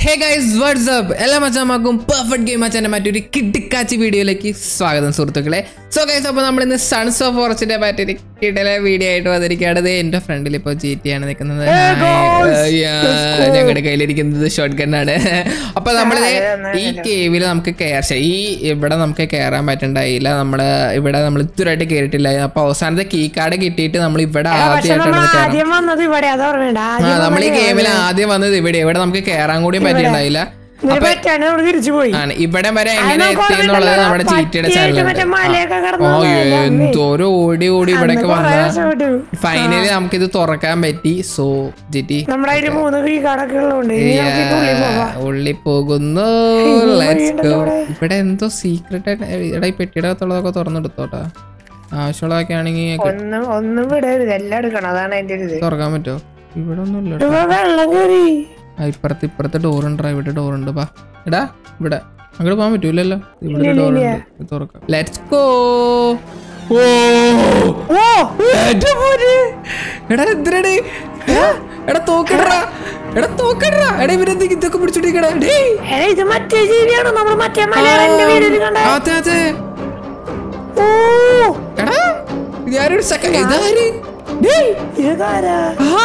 Hey guys WhatsApp എല്ലാ മച്ചാമാക്കും perfect game മച്ചാൻ്റെ മറ്റൊരു കിട്ടിക്കാച്ചി വീഡിയോയിലേക്ക് സ്വാഗതം സുഹൃത്തുക്കളെ സോ ഗൈസ് അപ്പോൾ നമ്മൾ ഇന്ന് സൺസ് ഓഫ് ഫോറസ്റ്റിന്റെ മറ്റൊരു കിടലെ വീഡിയോ ആയിട്ട് വന്നിരിക്കുകയാണ് ദേ എൻ്റെ ഫ്രണ്ടിൽ ഇപ്പോൾ ജി ടി ആണ് നിൽക്കുന്നത് ഞങ്ങളുടെ കയ്യിലിരിക്കുന്നത് ഷോർട്ട് ഗണ്ണാണ് അപ്പോൾ നമ്മൾ ഈ കേവിൽ നമുക്ക് കയറാം ഈ ഇവിടെ നമുക്ക് കയറാൻ പറ്റണ്ടായില്ല നമ്മൾ ഇവിടെ നമ്മൾ ഇതുവരായിട്ട് കയറിയിട്ടില്ല അപ്പോൾ അവസാനത്തെ കീ കാർഡ് കിട്ടിയിട്ട് നമ്മൾ ഇവിടെ പക്ഷെ ആദ്യമായിട്ടാണ് നമ്മൾ കയറാൻ ആദ്യം വന്നത് ഇവിടെ അത് ഓർമ്മയുണ്ട് ആ ആദ്യം നമ്മൾ ഈ വന്നത് ഗെയിമിൽ ആദ്യം വന്നത് ഇവിടെ ഇവിടെ നമുക്ക് കയറാൻ കൂടി പറ്റിയിട്ടുണ്ടായില്ല ഇതിന് പറ്റാണ്ട് നമ്മൾ തിരിച്ചു പോയി ആണ് ഇവിടെ വരെ എങ്ങനെ നമുക്ക് എത്തി എന്നുള്ളത് ഓർമ്മയുണ്ടല്ലോ, നമ്മുടെ ചീറ്റയുടെ പറ്റിയിട്ട് മറ്റേ മലയൊക്കെ കടന്ന് ഓ വന്നതല്ലേ അമ്മേ. എന്തോരം ഓടി ഓടി ഇവിടേക്ക് അന്ന് കുറേ വന്ന രക്ഷപ്പെട്ടു. ഫൈനലി നമുക്കിത് തുറക്കാൻ പറ്റി സോ ജിറ്റി നമ്മുടെ അതിൽ മൂന്ന് കീ കാർഡൊക്കെ ഉള്ളതുകൊണ്ട് ഇനി നമുക്ക് ഇതിന്റെ ഉള്ളിൽ പോവാം ഉള്ളി പോകുന്നു അയ്യോ, ലെറ്റ്സ് ഗോ വീണ്ടും ഇവിടെ. ഇവിടെ. ഇവിടെ എന്തോ സീക്രട്ട് ആയിട്ട് എടാ ഈ പെട്ടിയുടെ അകത്തുള്ളതൊക്കെ തുറന്നെടുത്തോട്ടാ ആവശ്യമുള്ളതൊക്കെ ആണെങ്കിൽ ഒന്നും ഒന്നും വിടരുത് എല്ലാം എടുക്കണം അതാണ് അതിന്റെ ഒരു ഇത് തുറക്കാൻ പറ്റുമോ ഇവിടെ ഒന്നും ഇല്ല ഇവിടെ വെള്ളം കയറി ആ, ഇപ്പുറത്ത് ഇപ്പുറത്തെ ഡോർ ഉണ്ട് ഇവിടെ ഡോർ ഉണ്ട് ബാ എടാ ഇവിടെ അങ്ങോട്ട് പോകാൻ പറ്റൂലല്ലോ ഇവിടെ ഡോർ ഉണ്ട് ഇത് തുറക്കാം ലെറ്റ്സ് ഗോ ഓ ഓ എന്റെ മോനെ. എടാ എന്തിനാടി എടാ തോക്കിടറാ എടാ തോക്കിടറാ എടാ ഇവരെന്ത് ഇതൊക്കെ പിടിച്ചിട്ടിരിക്കടാ ഡേയ് എടാ, ഇത് മറ്റേ ജീവിയാണോ നമ്മൾ മറ്റേ മലയാളം എന്റെ വീട്ടിൽ കണ്ട അതെ അതെ ഓ എടാ ഞാനൊരു സെക്കൻഡ് ഇതാര് ഡേയ് ഇത് കാരാ ആ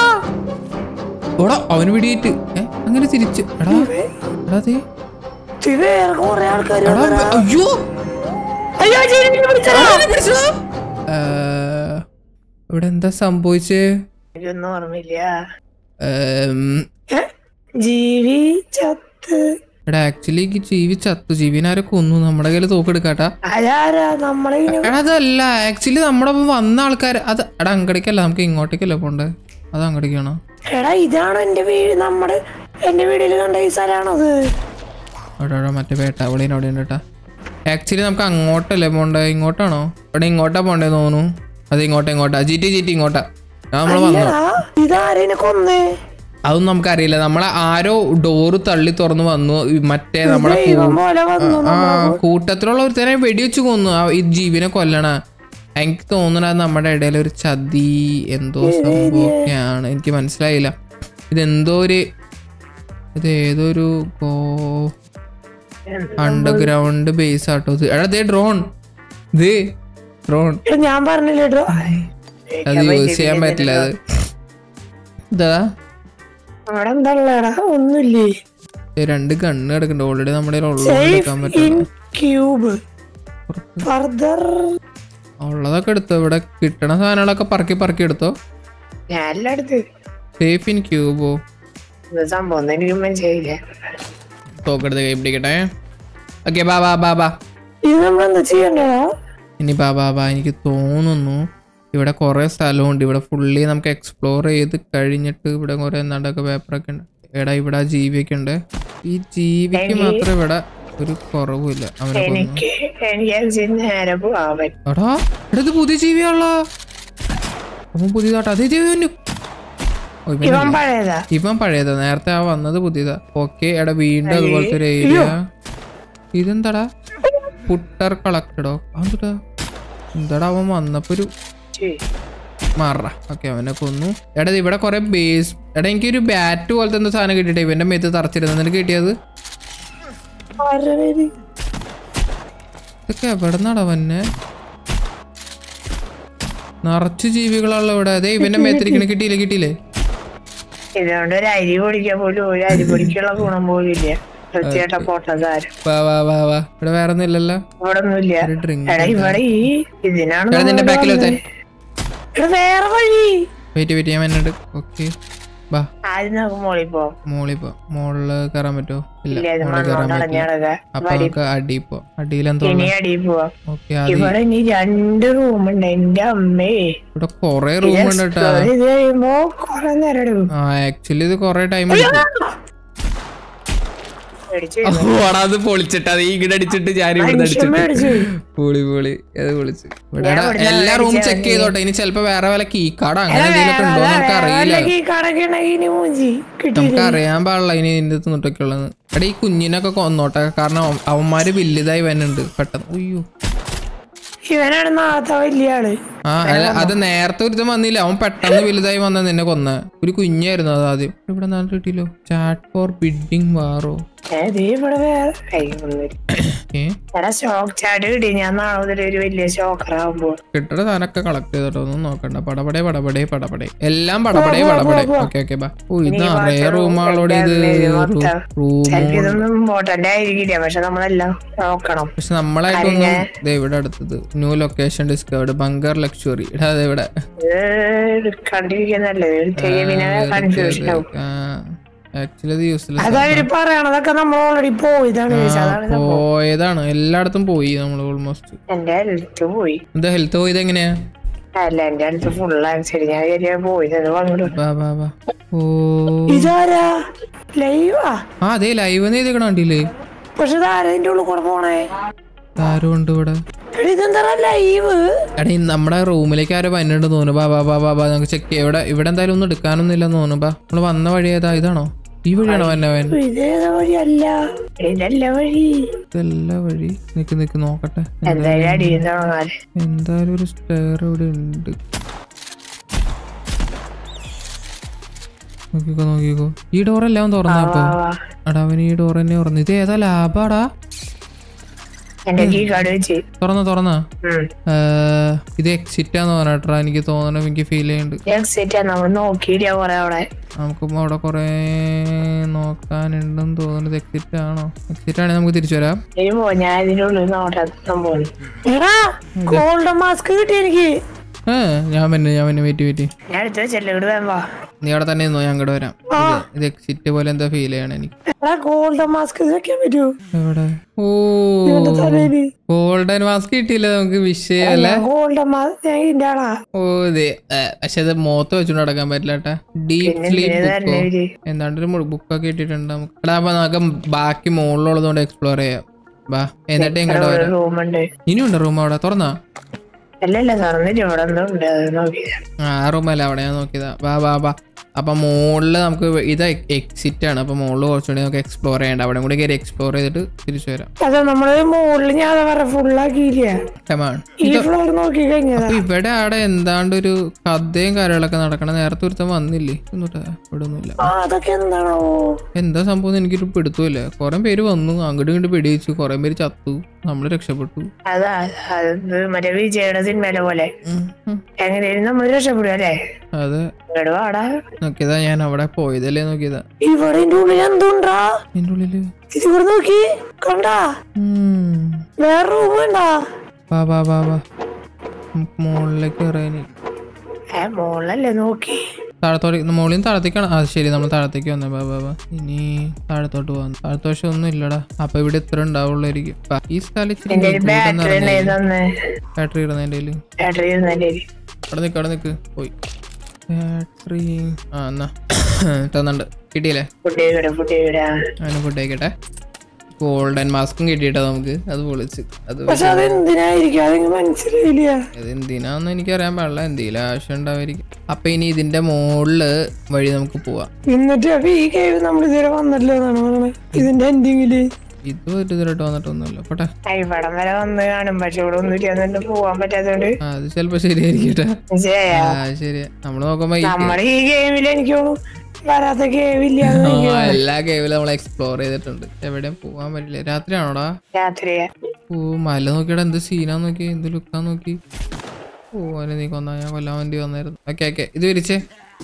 ഓടാ അവന് പിടിയിട്ട് ഏ അങ്ങനെ തിരിച്ച് എടാ എടാ ദേ ഇത് വേറെ കുറെ ആൾക്കാർ എടാ അയ്യോ അയ്യോ ജീവി പിടിച്ചതാ ആരെ പിടിച്ചതാ? ഏ, ഇവിടെ എന്താ സംഭവിച്ചേ ഇതൊന്നും ഓർമ്മയില്ല ഏം, ഏ? ജീവി ചത്ത് എടാ ആക്ച്വലി ജീവി ചത്തു ജീവിനാരെ കൊന്നു നമ്മുടെ കയ്യിൽ തോക്കെടുക്കാട്ടാ അതാരാ നമ്മളെ ഇങ്ങനെ എടാ അതല്ല ആക്ച്വലി നമ്മുടെ ഒപ്പം വന്ന ആൾക്കാർ അത് എടാ അങ്ങടേക്കല്ല നമുക്ക് ഇങ്ങോട്ടേക്കല്ലേ പോണ്ടേ അത് അങ്ങടേക്കാണോ എടാ ഇതാണ് എന്റെ വീട് നമ്മുടെ എന്റെ വീട്ടിൽ കണ്ട ഈ സ്ഥലമാണത് എടാ എടാ മറ്റേ വേട്ടാവളീന് അവിടെ ഉണ്ട് കേട്ടാ ആക്ച്വലി നമുക്ക് അങ്ങോട്ടല്ലേ പോണ്ടേ ഇങ്ങോട്ടാണോ എടാ ഇങ്ങോട്ടാ പോണ്ടേ തോന്നുന്നു അത് ഇങ്ങോട്ടാ ഇങ്ങോട്ടാ ജീറ്റി ജീറ്റി ഇങ്ങോട്ടാ നമ്മൾ വന്നു എടാ ഇതാരേനെ കൊന്നേ അതൊന്നും നമുക്കറിയില്ല നമ്മളെ ആരോ ഡോറ് തള്ളി തുറന്ന് വന്നു ഈ മറ്റേ നമ്മളെ കൂ- ദൈവം പോലെ വന്നു ആ കൂട്ടത്തിലുള്ള ഒരുത്തനെ വെടിവെച്ച് കൊന്നു ആ ഈ ജീവനെ കൊല്ലണ എനിക്ക് തോന്നുന്നത് നമ്മുടെ ഇടയിൽ ഒരു ചതി എന്തോ സംഭവമൊക്കെയാണ് എനിക്ക് മനസ്സിലായില്ല ഇതെന്തോ ഒരു ഇത് ഏതൊരു ഗോ അണ്ടർഗ്രൗണ്ട് ബേസ് ആട്ടോ ഇത് എടാ ദേ ഡ്രോൺ ഇത് ഡ്രോൺ എടാ, ഞാൻ പറഞ്ഞില്ലേ കേട്ടോ അത് യൂസ് ചെയ്യാൻ പറ്റില്ല അത് ഇതാ അവിടെ എന്താ ഉള്ളടാ ഒന്നുമില്ലേ ദേ രണ്ട് കണ്ണ് കിടക്കുന്നുണ്ട് ഓൾറെഡി നമ്മുടെ കയ്യിൽ ഉള്ളത് എടുക്കാൻ സേഫ് പറ്റില്ല ഇൻ ക്യൂബ് ഫർദർ ഉള്ളതൊക്കെ എടുത്തോ ഇവിടെ കിട്ടണ സാധനങ്ങളൊക്കെ പറക്കി പറക്കി എടുത്തോ ഞാൻ എല്ലാം എടുത്ത് സേഫ് ഇൻ ക്യൂബോ ഇത് സംഭവം ഒന്നും എനിക്ക് മനസ്സിലായില്ല തോക്കെടുത്ത് കൈ പിടിക്കട്ടെ ഓക്കെ ബാ ബാ ബാ ബാ ഇത് നമ്മൾ എന്താ ചെയ്യണ്ടടാ ഇനി ബാ ബാ ബാ എനിക്ക് തോന്നുന്നു ഇവിടെ കുറേ സ്ഥലമുണ്ട് ഇവിടെ ഫുള്ളി നമുക്ക് എക്സ്പ്ലോർ ചെയ്ത് കഴിഞ്ഞിട്ട് ഇവിടെ കുറേ നടക്ക പേപ്പറൊക്കെ ഉണ്ട് എടാ ഇവിടെ ആ ജീവിയൊക്കെ ഉണ്ട് ഈ ജീവിക്ക് മാത്രം ഇവിടെ ഒരു കുറവുമില്ല അവനെ കൊന്നു എനിക്ക് എനിക്ക് നേരെ പോവാൻ പറ്റും എടാ എടാ ഇത് പുതിയ ജീവിയാണല്ലോ അവൻ പുതിയതാട്ടോ അതേ ജീവി തന്നെ ഓ, ഇവൻ ഇവൻ പഴയതാ ഇവൻ പഴയതാ നേരത്തെ ആ വന്നത് പുതിയതാ ഓക്കെ എടാ വീണ്ടും അതുപോലത്തെ ഒരു ഏരിയ ഇതെന്താടാ പുട്ടർ കളക്ടഡോ അതെന്താ എന്താടാ അവൻ വന്നപ്പോ ഒരു ശരി. മാറ ഓക്കെ അവനെ കൊന്നു എടാ ഇത് ഇവിടെ കുറെ ബേസ് എടാ എനിക്കൊരു ബാറ്റ് പോലത്തെ എന്തോ സാധനം കിട്ടിട്ടെ ഇവന്റെ മേത്ത് തറച്ചിരുന്നു നിനക്ക് കിട്ടിയത് ആരുടെ പേര്? ഇതൊക്കെ എവിടെ നിന്നാടാ വന്നെ നിറച്ചു ജീവികളാണല്ലോ ഇവിടെ അതെ ഇവന്റെ മേത്തിരിക്കണ കിട്ടിയില്ലേ കിട്ടിയില്ലേ ഇതുകൊണ്ട് ഒരു അരി പൊടിക്കാൻ പോലും ഒരു അരി പൊടിക്കുള്ള ഗുണം പോലും ഇല്ല വൃത്തിയായിട്ട പോട്ടതാരും വാ വാ വാ വാ ഇവിടെ വേറെ ഒന്നും ഇല്ലല്ലോ ഇവിടെ ഒന്നുമില്ല ഒരു ഡ്രിങ്ക് എടാ ഇവിടെ ഈ ഇതിനാണ് എടാ നിന്റെ നമ്മള് ബാക്കിൽ വന്നത്. എടാ വേറെ വഴി വെയിറ്റ് വെയിറ്റ് ചെയ്യാൻ വേണ്ടിട്ട് ഓക്കെ വാ ആദ്യം നമുക്ക് മോളിൽ പോവാം മോളിൽ പോ മോളില് കയറാൻ പറ്റുമോ ഇല്ല ഇല്ല ഇത് മോളിൽ കയറാൻ മണ്ണോണ്ട് പറ്റില്ല അടഞ്ഞടക്ക അപ്പൊ നമുക്ക് അടി പോ അടിയിൽ എന്തോ ഇനി അടിയിൽ പോവാം ഓക്കെ അത് ഇവിടെ ഇനി രണ്ട് റൂമുണ്ട് എന്റെ അമ്മേ ഇവിടെ കൊറേ റൂം ഉണ്ട് കേട്ടാ explore ചെയ്ത് കഴിയുമ്പോ കൊറേ നേരം എടുക്കും ആ ആക്ച്വലി ഇത് കൊറേ ടൈം എടുക്കും പേടിച്ച് ഓടാ അത് പൊളിച്ചിട്ട് അത് ഇങ്ങോട്ട് അടിച്ചിട്ട് ഞാൻ ഇവിടെ മനുഷ്യൻ അടിച്ചിട്ട് പേടിച്ച് പൊളി പൊളി അത് പൊളിച്ച് ഇവിടെ ഞാൻ എടാ, ഇവിടുന്ന് എല്ലാ റൂം അടിച്ചാ ചെക്ക് ചെയ്തോട്ടെ ഇനി ചിലപ്പോ വേറെ വല്ല കീ കാർഡ് അങ്ങനെ എന്തെങ്കിലുമൊക്കെ ഉണ്ടോ നമുക്ക് അറിയില്ല ഈ കടക്കണ ഇനി മൂഞ്ചി കിട്ടി നമുക്ക് അറിയാൻ പാടില്ല ഇനി ഇതിന്റെ തൊട്ടൊക്കെ ഉള്ളത് എടാ ഈ കുഞ്ഞിനൊക്കെ കൊന്നോട്ടെ കാരണം അവ- അവന്മാര് വലുതായി വരുന്നുണ്ട് പെട്ടെന്ന് അയ്യോ ഇവനാണ് നാളത്തെ വലിയ ആള് ആ അല്ല അത് നേരത്തെ ഒരുത്തം വന്നില്ല അവൻ പെട്ടെന്ന് വലുതായി വന്ന നിന്നെ കൊന്ന ഒരു കുഞ്ഞായിരുന്നു അത് ആദ്യം ഇവിടെ നാളെ കിട്ടിയല്ലോ ചാറ്റ് ഫോർ ബിഡിങ് വാറോ ഏത് ഇവിടെ വേറെ കഴിയുന്നില്ല ഏ എടാ ഷോക്ക് ചാട് കിട്ടി ഞാൻ നാളെ മുതൽ ഒരു വലിയ ഷോക്കറാകുമ്പോ കിട്ടണ സാധനമൊക്കെ കളക്ട് ചെയ്തോട്ടോ ഒന്നും നോക്കണ്ട പടപടേ പടപടേ പടപടേ എല്ലാം പടപടേ പടപടേ ഓക്കെ ഓക്കെ ബാ ഓ ഇത് നിറയെ റൂമാളോടെ ഇത് റൂം ചിലപ്പോ ഇതൊന്നും ഇമ്പോർട്ടന്റ് ആയിരിക്കില്ല പക്ഷെ നമ്മളെല്ലാം നോക്കണം പക്ഷെ നമ്മളായിട്ടൊന്നും ദേ ഇവിടെ അടുത്തത് new location discovered bunker luxury ഇടാ അതെ ഇവിടെ ഇത് കണ്ടിരിക്കുന്നല്ലേ പിന്നെ കൺഫ്യൂഷൻ ആവും ആക്ച്വലി അത് യൂസ്ലെസ് അതവര് പറയണതൊക്കെ നമ്മൾ ഓൾറെഡി പോയതാണ് ചോദിച്ചത്. അതാണ് സംഭവം. പോയതാണ് എല്ലായിടത്തും പോയി നമ്മൾ ഓൾമോസ്റ്റ് എന്റെ അടുത്ത് പോയി എന്താ ഹെൽത്ത് പോയത് എങ്ങനെയാ അല്ല എന്റെ അടുത്ത് ഫുള്ളാണ് ശരി ഞാൻ കരുതിയാ പോയത് വന്നു വാ വാ വാ ഓ ഇതാരാ ലൈവാ ആ അതെ ലൈവ് ചെയ്തേക്കണ കണ്ടില്ലേ പക്ഷെ ഇതാരാ ഇതിന്റെ ഉള്ളിൽ കൂടെ പോണേ ആരും ഉണ്ട് ഇവിടെ എടി, ഇതെന്താ ലൈവ് എടാ ഈ നമ്മുടെ റൂമിലേക്ക് ആരോ പന്നുണ്ട് തോന്നുന്നു ബാ ബാ ബാ ബാ ബാ നമുക്ക് ചെക്ക് ചെയ്യാം ഇവിടെ ഇവിടെ എന്തായാലും ഒന്നും എടുക്കാനൊന്നും ഇല്ലെന്ന് തോന്നുന്നു ബാ നമ്മള് വന്ന വഴി ഏതാ ഇതാണോ ഈ വഴിയാണോ വന്നവൻ ഇതേതാ വഴിയല്ല ഇതല്ല വഴി ഇതെല്ലാ വഴി നിക്ക് നിക്ക് നോക്കട്ടെ എന്തായാലും അടിയിൽ തുടങ്ങാൻ എന്തായാലും ഒരു സ്റ്റെയർ ഇവിടെ ഉണ്ട് നോക്കിക്കോ നോക്കിക്കോ ഈ ഡോറെല്ലാം തുറന്നപ്പോ എടാ അവൻ ഈ ഡോർ തന്നെ തുറന്നു ഇത് ഏതാ ലാബാടാ എന്റെ കീ കാർഡ് വെച്ച് തുറന്ന തുറന്ന ഉം. ഇത് എക്സിറ്റാന്ന് പറഞ്ഞിട്ടാ എനിക്ക് തോന്നണം എനിക്ക് ഫീൽ ചെയ്യുന്നുണ്ട് എക്സിറ്റ് നമ്മൾ നോക്കിയില്ല കൊറേ അവിടെ നമുക്ക് അവിടെ കുറെ നോക്കാനുണ്ടെന്ന് തോന്നുന്നത് എക്സിറ്റ് ആണോ എക്സിറ്റ് ആണെങ്കിൽ നമുക്ക് തിരിച്ചു വരാം ഇനി പോ ഞാൻ ഇതിന്റെ ഉള്ളിൽ നോട്ടാ സംഭവം എടാ ഗോൾഡൻ മാസ്ക് കിട്ടി എനിക്ക് ഏ ഞാൻ പിന്നെ ഞാൻ പിന്നെ വെയിറ്റ് വെയിറ്റ് ഞാൻ എടുത്ത് വെച്ചല്ലേ ഇവിടെ വേമ്പാ നീ അവിടെ തന്നെ നിന്നോ ഞാൻ അങ്ങോട്ട് വരാം ഇത് ഇത് എക്സിറ്റ് പോലെ എന്താ ഫീൽ ചെയ്യണം എനിക്ക് എടാ ഗോൾഡൻ മാസ്ക് വെക്കാൻ പറ്റൂ എവിടെ ഓ ഇവന്റെ തലയില് ഗോൾഡൻ മാസ്ക് കിട്ടിയില്ല നമുക്ക് വിഷയമല്ല ഗോൾഡൻ മാസ്ക് ഞാൻ ഇതിന്റെ ആളാ ഓ ഇതേ പക്ഷെ അത് മുഖത്ത് വെച്ചോണ്ട് നടക്കാൻ പറ്റില്ല കേട്ടാ ഡീപ് സ്ലീപ് ബുക്കോ ഇവര് എന്താണ്ട് ഒരു ബുക്കൊക്കെ ഇട്ടിട്ടുണ്ട് നമുക്ക് എടാ അപ്പൊ നമുക്ക് ബാക്കി മുകളിലുള്ളതുകൊണ്ട് എക്സ്പ്ലോർ ചെയ്യാം ബാ എന്നിട്ട് ഇങ്ങോട്ട് വരാം റൂമുണ്ട് ഇനിയുണ്ട് റൂം അവിടെ തുറന്നാ അല്ലല്ല തുറന്നിട്ട് ഇവിടെ എന്തോ ഉണ്ട് അത് നോക്കിയതാ ആ റൂമല്ല അവിടെ ഞാൻ നോക്കിയതാ വാ വാ വാ അപ്പൊ മുകളില് നമുക്ക് ഇത് എക്സിറ്റ് ആണ് അപ്പൊ മുകളിൽ കുറച്ചുകൂടി നമുക്ക് എക്സ്പ്ലോർ ചെയ്യണ്ട അവിടെ കൂടി കയറി എക്സ്പ്ലോർ ചെയ്തിട്ട് തിരിച്ചു വരാം അതെ നമ്മള് മുകളിൽ ഞാൻ അതാ പറ ഫുള്ളാക്കിയില്ല കമാൺ ഈ ഫ്ലോർ നോക്കി കഴിഞ്ഞതാ അപ്പൊ ഇവിടെ അവിടെ എന്താണ്ട് ഒരു കഥയും കാര്യങ്ങളൊക്കെ നടക്കണം നേരത്തെ ഒരുത്തം വന്നില്ലേ ഒന്നുട്ടാ ഇവിടെ ഒന്നുമില്ല ആ അതൊക്കെ എന്താണോ എന്താ സംഭവം എന്ന് എനിക്കൊരു പിടുത്തമില്ല കുറെ പേര് വന്നു അങ്ങോട്ടും ഇങ്ങോട്ട് പിടിയിച്ചു കുറെ പേര് ചത്തു നമ്മൾ രക്ഷപ്പെട്ടു അതാ അത് മറ്റേ വിജയുടെ സിനിമയിലെ പോലെ ഉം, ഉം. എങ്ങനെയായിരുന്നു നമ്മൾ രക്ഷപ്പെടും അല്ലേ അതെ ഇവിടെ വാടാ നോക്കിയതാ ഞാൻ അവിടെ പോയതല്ലേ നോക്കിയതാ ഇവിടെ ഇതിന്റെ ഉള്ളിൽ എന്തുണ്ടാ എന്റെ ഉള്ളില് ഇത് ഇവിടെ നോക്കി കണ്ടാ ഉം. വേറെ റൂം വേണ്ടാ വാ വാ വാ വാ നമുക്ക് മുകളിലേക്ക് കയറാനി ഏ മോളല്ലേ നോക്കി താഴത്തോട്ട് മുകളിൽ നിന്ന് താഴത്തേക്കാണ് ആ ശരി നമ്മൾ താഴത്തേക്ക് വന്നേ ബാ ബാ ബാ ഇനി താഴത്തോട്ട് പോകാം താഴത്തെ വശം ഒന്നും ഇല്ലടാ അപ്പൊ ഇവിടെ ഇത്ര ഉണ്ടാവുള്ളായിരിക്കും ബാ, ഈ സ്ഥലം ഇച്ചിരി എന്റെ ഒരു ബാറ്ററി തന്നെ ബാറ്ററി ഇടുന്നതിന്റെ കയ്യില്. ബാറ്ററി ഇരുന്നല്ലേ അവിടെ നിക്ക് അവിടെ നിക്ക് പോയി ബാറ്ററി ആ എന്നാ തന്നുണ്ട് കിട്ടിയില്ലേ ഫുഡ് ഇവിടെ ഫുഡ് ഇവിടെ അവന് ഫുഡ് കഴിക്കട്ടെ ഗോൾഡൻ മാസ്കും കിട്ടിയിട്ടാ നമുക്ക് അത് പൊളിച്ച് അത് പക്ഷെ അത് എന്തിനായിരിക്കും അതെനിക്ക് മനസ്സിലായില്ല ഇത് എന്തിനാന്ന് എനിക്കറിയാൻ പാടില്ല എന്തെങ്കിലും ആവശ്യം ഉണ്ടാവായിരിക്കും അപ്പൊ ഇനി ഇതിന്റെ മുകളില് വഴി നമുക്ക് പോവാം എന്നിട്ട് അപ്പൊ ഈ കേവ് നമ്മൾ ഇതുവരെ വന്നല്ലോ എന്നാണ് പറയുന്നത് ഇതിന്റെ എൻഡിങ്ങില് ഇത് ഒരു ഇതിലോട്ട് വന്നിട്ടൊന്നുമില്ല പോട്ടെ ഇവിടം വരെ വന്ന് കാണും പക്ഷെ ഇവിടെ ഒന്നും ഇല്ലാന്നുണ്ട് പോവാൻ പറ്റാത്തോണ്ട് ആ അത് ചിലപ്പോ ശരിയായിരിക്കട്ടെ മനസ്സിലായോ? ആ ശരിയാ നമ്മള് നോക്കുമ്പോ ഈ നമ്മുടെ ഈ ഗെയിമിൽ എനിക്ക് തോന്നുന്നു വരാത്ത കേവില്ല ആ, എല്ലാ കേവിലും നമ്മൾ എക്സ്പ്ലോർ ചെയ്തിട്ടുണ്ട് എവിടെയും പോവാൻ പറ്റില്ല രാത്രിയാണോടാ രാത്രിയാ ഓ മല നോക്കിയടാ എന്ത് സീനാ നോക്കി എന്ത് ലുക്കാ നോക്കി ഓ അവനെ നീ കൊന്നാ ഞാൻ കൊല്ലാൻ വേണ്ടി വന്നായിരുന്നു ഓക്കെ ഓക്കെ ഇത് വിരിച്ചേ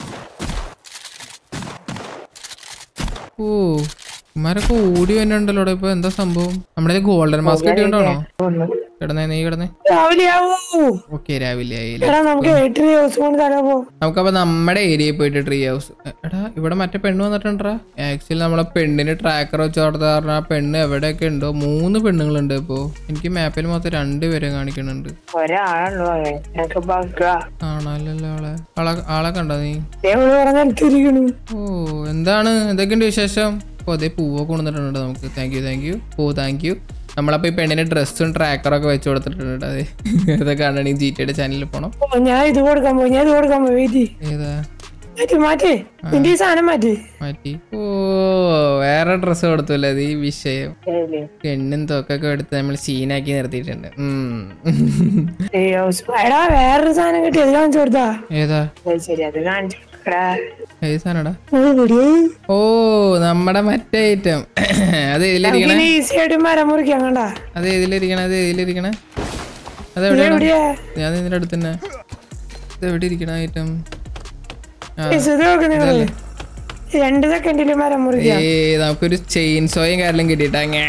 ഓ ഇമാരൊക്കെ ഓടി വന്നിട്ടുണ്ടല്ലോ ഇപ്പൊ എന്താ സംഭവം നമ്മുടെ ഗോൾഡൻ മാസ്ക് കിട്ടിയോണ്ടാണോ ഒന്ന്. കിടന്നേ നീ കിടന്നേ രാവിലെ ആവൂ ഓക്കെ രാവിലെ ആയില്ലേ എടാ നമുക്ക് എട്ട് ദിവസം കൊണ്ട് തരാൻ പോകും നമുക്കപ്പോ നമ്മുടെ ഏരിയയിൽ പോയിട്ട് ട്രീ ഹൗസ് എടാ ഇവിടെ മറ്റേ പെണ്ണ് വന്നിട്ടുണ്ടാ ആക്ച്വലി നമ്മളെ പെണ്ണിന് ട്രാക്കർ വെച്ച് കൊടുത്ത കാരണം ആ പെണ്ണ് എവിടെയൊക്കെ ഉണ്ടോ മൂന്ന് പെണ്ണുങ്ങളുണ്ട് ഇപ്പോ എനിക്ക് മാപ്പിൽ മൊത്തം രണ്ടുപേരെ കാണിക്കുന്നുണ്ട് ഒരാളുള്ളൂ അവൻ എനിക്ക് ബഗ്ഗാ ആണല്ലോ ആളെ ആളെ ആളെ കണ്ടോ നീ ദേവള് പറഞ്ഞ എടുത്തിരിക്കണു ഓ എന്താണ് എന്തൊക്കെയുണ്ട് വിശേഷം ഓ അതേ പൂവൊക്കെ കൊണ്ടുവന്നിട്ടുണ്ട് നമുക്ക് thank you thank you oh thank you നമ്മളപ്പോ ഈ പെണ്ണിന് ഡ്രസ്സും ട്രാക്കറൊക്കെ വെച്ച് കൊടുത്തിട്ടുണ്ട് അതെ ഇതൊക്കെ കാണണമെങ്കിൽ ജി ടിയുടെ ചാനലിൽ പോണം ഓ, ഞാൻ ഇത് കൊടുക്കാൻ പോയി ഞാൻ ഇത് കൊടുക്കാൻ പോയി വെയിറ്റ് ഏതാ മാറ്റി മാറ്റി നിന്റെ ഈ സാധനം മാറ്റി മാറ്റി ഓ വേറെ ഡ്രസ്സ് കൊടുത്തല്ലേ അത് ഈ വിഷയം ശരി. പെണ്ണും തൊക്കൊക്കെ എടുത്ത് നമ്മൾ സീനാക്കി നിർത്തിയിട്ടുണ്ട് ഉം. Tree house. എടാ വേറൊരു സാധനം കിട്ടി അത് കാണിച്ചു കൊടുത്താ ഏതാ അത് ശരി അത് കാണിച്ചു കൊടുക്കടാ. ഏത് സാധനടാ എവിടെ? ഓ നമ്മുടെ മറ്റേ ഐറ്റം അത് ഇതിലിരിക്കണേ ഇനി ഈസി ആയിട്ട് മരം മുറിക്കാൻ കണ്ട അത് ഇതിലിരിക്കണേ അത് ഇതിലിരിക്കണേ അത് എവിടെയാണ് എവിടെയാ ഞാൻ ഇതിന്റെ അടുത്ത് തന്നെ ഇത് എവിടെ ഇരിക്കണ ഐറ്റം ഇത് നോക്ക് നിങ്ങള് രണ്ട് സെക്കൻഡില് മരം മുറിക്കാം ഏ നമുക്കൊരു ചെയിൻ സോയും കാര്യം കിട്ടിയിട്ടാ ngേ.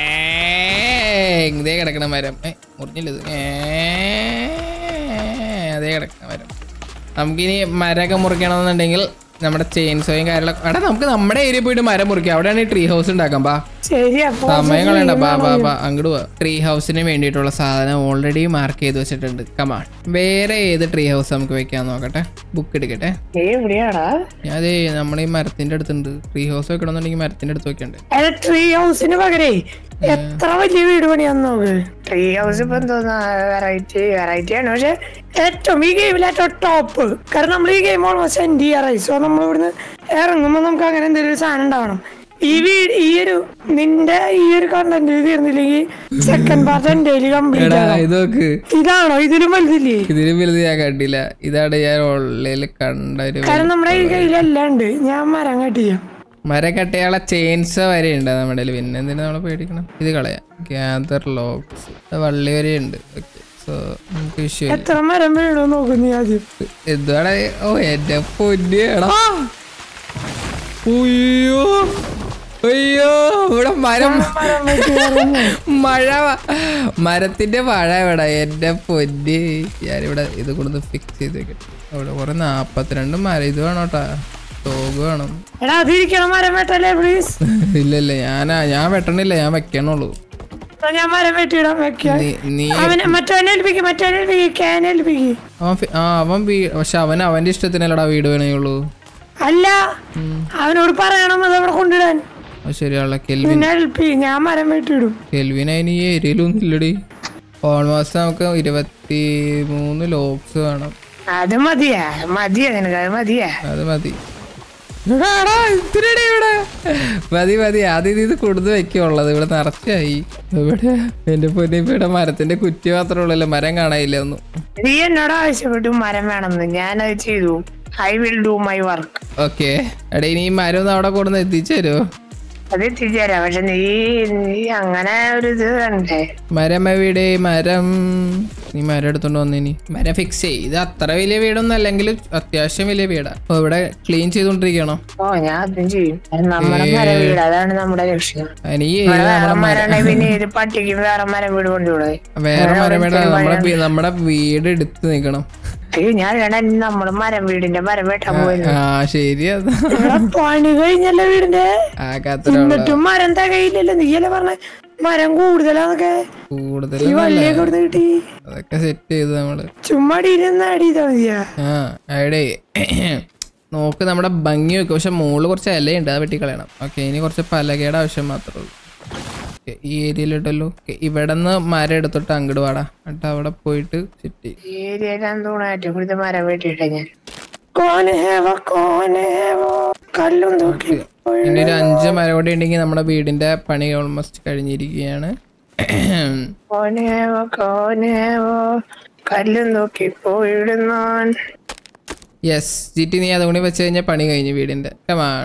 ഇതേ കിടക്കണ മരം ഏ മുറിഞ്ഞില്ല ഇത് ഏ, അതേ കിടക്കണ മരം നമുക്കിനി മരമൊക്കെ മുറിക്കണമെന്നുണ്ടെങ്കിൽ നമ്മുടെ ചെയിൻ സോയും കാര്യങ്ങളൊക്കെ എടാ നമുക്ക് നമ്മുടെ ഏരിയ പോയിട്ട് മരം മുറിക്കാം അവിടെയാണ് ഈ ട്രീ ഹൗസ് ഉണ്ടാക്കാം ബാ ശരി അപ്പൊ സമയം കളയണ്ട ബാ ബാ ബാ അങ്ങോട്ട് പോവാ ട്രീ ഹൗസിന് വേണ്ടിയിട്ടുള്ള സാധനം ഓൾറെഡി മാർക്ക് ചെയ്ത് വെച്ചിട്ടുണ്ട് കമാൺ വേറെ ഏത് ട്രീ ഹൗസ് നമുക്ക് വെക്കാൻ നോക്കട്ടെ ബുക്ക് എടുക്കട്ടെ നീ എവിടെയാടാ ഞാൻ അതേ നമ്മളീ മരത്തിന്റെ അടുത്തുണ്ട് ട്രീ ഹൗസ് വെക്കണമെന്നുണ്ടെങ്കിൽ മരത്തിന്റെ അടുത്ത് വെക്കണ്ടേ അല്ല ട്രീ ഹൗസിന് പകരേ എത്ര വലിയ വീട് പണിയാന്ന് നോക്ക് ട്രീ ഹൗസ് ഇപ്പൊ എന്തോന്നാ വെറൈറ്റി വെറൈറ്റി ആണ് പക്ഷെ ഏറ്റവും ഈ ഗെയിമിൽ ഏറ്റവും ടോപ്പ് കാരണം നമ്മൾ ഈ ഗെയിം ഓൾമോസ്റ്റ് എൻഡ് ചെയ്യാറായി സോ നമ്മൾ ഇവിടുന്ന് ഇറങ്ങുമ്പോൾ നമുക്ക് അങ്ങനെ എന്തെങ്കിലും ഒരു സാധനം ഉണ്ടാവണം ഈ വീട് ഈ ഒരു നിന്റെ ഈ ഒരു കണ്ടന്റ് തീർന്നില്ലെങ്കിൽ സെക്കൻഡ് പാർട്ട് എന്റെ കംപ്ലീറ്റ് എടാ ആകാം ഇത് നോക്ക് ഇതാണോ ഇതിലും വലുതില്ലേ ഇതിന് വലുത് ഞാൻ കണ്ടില്ല ഇതാണ് ഞാൻ ഓൺലൈനിൽ കണ്ട ഒരു കാരണം നമ്മുടെ ഈ കയ്യിലെല്ലാം ഉണ്ട് ഞാൻ മരം കട്ടിയാം മരം കട്ടയാളെ ചെയിൻസ് വരെ ഉണ്ട് നമ്മുടെ കയ്യില്. പിന്നെ എന്തിനാ നമ്മളെ പേടിക്കണം ഇത് കളയാം ഗ്യാദർ ലോക്സ് വള്ളി വരെ ഉണ്ട് ഓക്കെ സോ നമുക്ക് വിഷയം എത്ര മരം വീണോ നോക്കുന്നു നീ ആദ്യം എന്താണ് ഓ എന്റെ പൊന്നിയടാ അയ്യോ അയ്യോ ഇവിടെ മരം മരം വെച്ച് കയറുന്നു. മഴ വ- മരത്തിന്റെ മഴ ഇവിടെ എന്റെ പൊന്ന് ഞാനിവിടെ ഇത് കൊടുത്ത് ഫിക്സ് ചെയ്ത് വെക്കട്ടെ അവിടെ കുറെ നാപ്പത്തിരണ്ട് മരം ഇത് വേണം കേട്ടാ തോഗ് വേണം എടാ അതിരിക്കണം മരം വെട്ടല്ലേ പ്ലീസ് ഇല്ല ഇല്ല ഞാനാ ഞാൻ വെട്ടണില്ല ഞാൻ വെക്കണുള്ളൂ ഞാൻ മരം വെട്ടിയിടാൻ വെക്കാം നീ നീ അവനെ മറ്റവനെ ഏൽപ്പിക്കും മറ്റവനെ ഏൽപ്പിക്കും ക്യാൻ ഏൽപ്പിക്കും അവൻ ഫി- ആ അവൻ വീ പക്ഷെ അവൻ അവന്റെ ഇഷ്ടത്തിനല്ലടാ വീട് വേണേയുള്ളൂ അല്ല അവനോട് പറയണം അത് അവിടെ കൊണ്ടിടാൻ അത് ശരിയാണല്ലോ കെൽവിൻ പിന്നെ ഹെൽപ്പ് ചെയ്യും ഞാൻ മരം വെട്ടിയിടും കെൽവിൻ അതിന് ഈ ഏരിയയിലൊന്നും ഇല്ലടി ഓൾമോസ്റ്റ് നമുക്ക് ഇരുപത്തി മൂന്ന് ലോക്സ് വേണം അത് മതിയാ മതിയാ നിനക്ക് അത് മതിയാ അത് മതി എടാ, എടാ, എന്തിനെടി ഇവിടെ മതി മതി ആദ്യം ഇത് കൊടുത്ത് വെക്കുള്ളത് ഇവിടെ നിറച്ചായി ഇവിടെ എന്റെ പൊന്നെ ഇപ്പൊ ഇവിടെ മരത്തിന്റെ കുറ്റി മാത്രമേ ഉള്ളല്ലോ മരം കാണാനില്ല ഒന്നും നീ എന്നോട് ആവശ്യപ്പെട്ടു മരം വേണമെന്ന് ഞാനത് ചെയ്തു I will do my work okay എടാ ഇനി ഈ മരം ഒന്ന് അവിടെ കൊണ്ടുവന്ന് എത്തിച്ചു തരുമോ അത് എത്തിച്ചേരാം പക്ഷെ നീ നീ അങ്ങനെ ഒരു ഇത് കണ്ടേ മരം എവിടെ മരം നീ മരം എടുത്തോണ്ട് വന്നിനി മരം ഫിക്സ് ചെയ്യ് ഇത് അത്ര വലിയ വീടൊന്നും അല്ലെങ്കിൽ അത്യാവശ്യം വലിയ വീടാ അപ്പൊ ഇവിടെ ക്ലീൻ ചെയ്തോണ്ടിരിക്കണോ ഓ ഞാൻ അതും ചെയ്യും അത് നമ്മുടെ മരം വീട് അതാണ് നമ്മുടെ ലക്ഷ്യം അതിന് ഈ ഇവിടെ ഏരിയ വേറെ നമ്മുടെ മരം ഉണ്ടെങ്കിൽ പിന്നെ ഏത് പട്ടിക്കും വേറെ മരം വീട് കൊണ്ടുകൂടെ വേറെ മരം വേണ്ട നമ്മുടെ വീ- നമ്മുടെ വീട് എടുത്ത് നിക്കണം അയ്യോ ഞാൻ വേണ്ട നമ്മള് മരം വീടിന്റെ മരം വെട്ടാൻ പോയിരുന്നു ആ ശരി അതാ എടാ, പണി കഴിഞ്ഞല്ലേ വീടിന്റെ ആ കത്തിലുള്ള എന്നിട്ടും മരം തികയില്ലല്ലോ നീയല്ലേ പറഞ്ഞ മരം കൂടുതലാന്നൊക്കെ ഈ കൂടുതലൊന്നും വള്ളിയൊക്കെ ഇവിടുന്ന് കിട്ടി അതൊക്കെ സെറ്റ് ചെയ്ത് നമ്മള് ചുമ്മാ അടിയിരുന്ന് അടിയതാ മതിയാ ആ അവിടെ നോക്ക് നമ്മുടെ ഭംഗി വെക്കും പക്ഷെ മുകളിൽ കുറച്ച് ഇലയുണ്ട് അത് വെട്ടിക്കളയണം ഓക്കെ ഇനി കുറച്ച് പലകയുടെ ആവശ്യം മാത്രമേ ഉള്ളൂ Okay, ഈ ഏരിയയിലിട്ടല്ലോ Okay, ഇവിടെ നിന്ന് മരം എടുത്തിട്ട് അങ്ങോട്ട് വാടാ എന്നിട്ട് അവിടെ പോയിട്ട് ചുറ്റി ഏരിയയിലാണ് തോന്നായിട്ട് ഇവിടുത്തെ മരം വെട്ടിയിട്ട ഞാൻ കോനെ ഹേവ കോനെ ഹേവ കല്ലും തൂക്കി ഇനി ഒരു അഞ്ച് മരം കൂടി ഉണ്ടെങ്കിൽ നമ്മുടെ വീടിന്റെ പണി ഓൾമോസ്റ്റ് കഴിഞ്ഞിരിക്കുകയാണ് കോനേവോ കോനേവോ കല്ലും നോക്കി പോയിടുന്നാൻ യെസ് ജി ടി നീ അതും കൂടി വെച്ച് കഴിഞ്ഞാൽ പണി കഴിഞ്ഞു വീടിന്റെ കമാൺ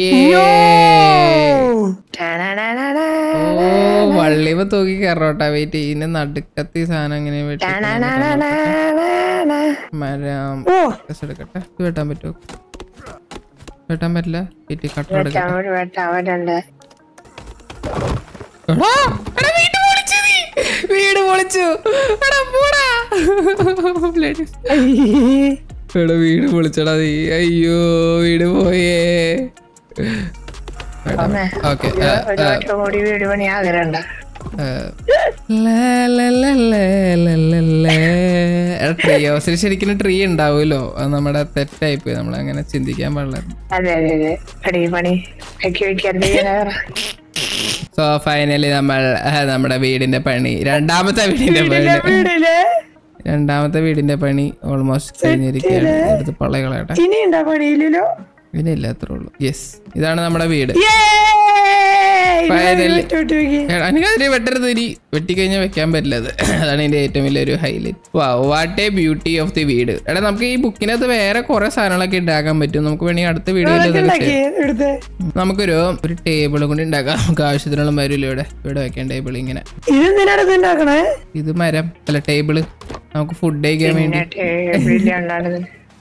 ടനനനന, ഓ വള്ളിമ തൂക്കി കയറോട്ടാ വെയിറ്റ് ഇതിന്റെ നടുക്കത്ത് ഈ സാധനം എങ്ങനെ വെട്ടി ടനനനനനന. മരം ഓ ഡ്രസ് എടുക്കട്ടെ ഇത് വെട്ടാൻ പറ്റുമോ വെട്ടാൻ പറ്റില്ല വീട്ടിൽ കട്ടർ വെട്ടാൻ എടുക്കട്ടെ ഒരു വെട്ടാൻ പറ്റണ്ടേ എടാ, എടാ, വീട് പൊളിച്ചു നീ. വീട് പൊളിച്ചു എടാ, പോടാ. എടാ വീട് പൊളിച്ചടാ നീ അയ്യോ വീട് പോയേ അമ്മേ, ഓക്കെ ഒരു വട്ടം കൂടി വീട് പണി ആഗ്രഹമുണ്ട് ട്രീ ഹൗസിൽ ശരിക്കും ട്രീ ഉണ്ടാവുമല്ലോ അത് നമ്മുടെ തെറ്റായിപ്പോയി നമ്മൾ അങ്ങനെ ചിന്തിക്കാൻ പാടില്ലായിരുന്നു അതെ അതെ അതെ പണി പണി വെക്കി വെക്കാൻ സോ ഫൈനലി നമ്മൾ ആ, നമ്മുടെ വീടിന്റെ പണി രണ്ടാമത്തെ വീടിന്റെ പണി വീടിലെ രണ്ടാമത്തെ വീടിന്റെ പണി ഓൾമോസ്റ്റ് കഴിഞ്ഞിരിക്കുകയാണ് എടുത്ത് പളകളട്ടെ ഇനി ഉണ്ടാ പണിയില്ലല്ലോ ഇതിനില്ല അത്രേ ഉള്ളൂ യെസ് ഇതാണ് നമ്മുടെ വീട് Yay! ഇത് Finally. വെട്ടി വെട്ടി വെക്കി. എടാ, എനിക്ക് അതിന് വെട്ടരുത് ഇനി വെട്ടിക്കഴിഞ്ഞാൽ വെക്കാൻ പറ്റില്ല അത് അതാണ് ഇതിന്റെ ഏറ്റവും വലിയൊരു ഹൈലൈറ്റ് വാ what a beauty of the വീട് എടാ നമുക്ക് ഈ ബുക്കിനകത്ത് വേറെ കുറെ സാധനങ്ങളൊക്കെ ഉണ്ടാക്കാൻ പറ്റും നമുക്ക് വേണമെങ്കിൽ അടുത്ത വീഡിയോയിൽ അതൊക്കെ ഉണ്ടാക്കി എടുത്ത് നമുക്കൊരു ഒരു ടേബിൾ കൊണ്ട് ഉണ്ടാക്കാം നമുക്ക് ആവശ്യത്തിനുള്ള മരമില്ല ഇവിടെ ഇവിടെ വെക്കാൻ ടേബിൾ ഇങ്ങനെ ഇത് എന്തിനാണ് ഇത് ഉണ്ടാക്കണേ ഇത് മരം അല്ല ടേബിള് നമുക്ക് ഫുഡ് കഴിക്കാൻ വേണ്ടി ടേബിളില്ലാണ്ടാണ്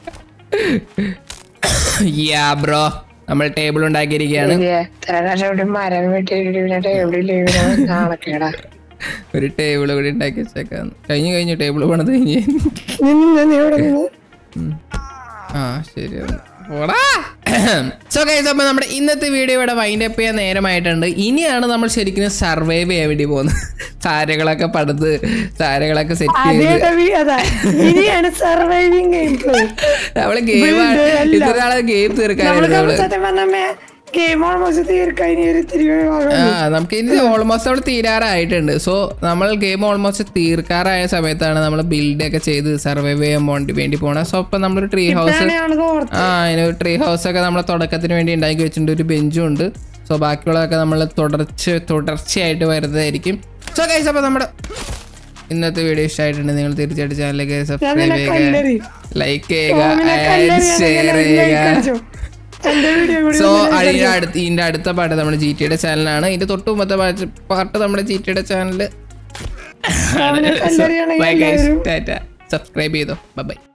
യാ ബ്രോ നമ്മൾ ടേബിൾ ഉണ്ടാക്കിയിരിക്കുകയാണ് എത്ര കഷ്ടപ്പെട്ട് മരം വെട്ടിയിട്ട് പിന്നെ ടേബിളില്ല നാണക്കേടാ ഒരു ടേബിൾ കൂടി ഉണ്ടാക്കി വെച്ചേക്കാം കഴിഞ്ഞു കഴിഞ്ഞു ടേബിൾ പണിത് കഴിഞ്ഞ് നിന്ന് നീ ഇവിടെ നിന്ന് ഉം. ആ ശരിയാണ് സോ ഗൈസ് അപ്പോൾ നമ്മുടെ ഇന്നത്തെ വീഡിയോ ഇവിടെ വൈൻഡ് അപ്പ് ചെയ്യാൻ നേരമായിട്ടുണ്ട് ഇനിയാണ് നമ്മൾ ശരിക്കും സർവൈവ് ചെയ്യാൻ വേണ്ടി പോകുന്നത് സാരകളൊക്കെ പടുത്ത് സാരകളൊക്കെ സെറ്റ് ചെയ്ത് അതേടെ വീ- അതാ ഇനിയാണ് സർവൈവിങ് ഗെയിം പ്ലേ നമ്മള് ഗെയിം ഇതൊരാളെ ഗെയിം തീർക്കാനായിരുന്നു നമ്മള് സത്യം പറഞ്ഞ ഗെയിം ഓൾമോസ്റ്റ് തീർക്കാൻ ഇനി ഒരു തിരികെ ഭാഗം ആ നമുക്ക് ഇനി ഓൾമോസ്റ്റ് അവിടെ തീരാറായിട്ടുണ്ട് സോ നമ്മൾ ഗെയിം ഓൾമോസ്റ്റ് തീർക്കാറായ സമയത്താണ് നമ്മൾ ബിൽഡ് ഒക്കെ ചെയ്ത് സർവൈവ് ചെയ്യാൻ വേണ്ടി വേണ്ടി പോണത് സോ അപ്പൊ നമ്മളൊരു ട്രീ ഹൗസ് അങ്ങനെയാണെന്ന് ഓർത്ത് ആ അതിന് ട്രീ ഹൗസ് ഒക്കെ നമ്മൾ തുടക്കത്തിന് വേണ്ടി ഉണ്ടാക്കി വെച്ചിട്ടുണ്ട് ഒരു ബെഞ്ചും ഉണ്ട് സോ ബാക്കിയുള്ളതൊക്കെ നമ്മൾ തുടർച്ച തുടർച്ചയായിട്ട് വരുന്നതായിരിക്കും സോ കൈസ് അപ്പോൾ നമ്മുടെ ഇന്നത്തെ വീഡിയോ ഇഷ്ടമായിട്ടുണ്ട് നിങ്ങൾ തീർച്ചയായിട്ടും ചാനലിലേക്ക് സബ്സ്ക്രൈബ് ചെയ്യുക കല്ലെറി ലൈക്ക് ചെയ്യുക ഓമിനെ and കല്ലെറിയാണെങ്കിൽ ഷെയർ like ചെയ്യുക അടിച്ചോ. എന്റെ വീഡിയോ കൂടി സോ ഒന്ന് like അതിന്റെ അടിച്ചോ. അടുത്ത് ഇതിന്റെ അടുത്ത പാട്ട് നമ്മുടെ ജി ടിയുടെ ചാനലാണ് ഇതിന്റെ തൊട്ട് മുമ്പത്തെ പാട്ട് പാട്ട് നമ്മുടെ ജി ടിയുടെ ചാനല് ഓമിനെ കല്ലെറിയാണെങ്കിൽ എല്ലാവരും സബ്സ്ക്രൈബ് ചെയ്തോ ബൈ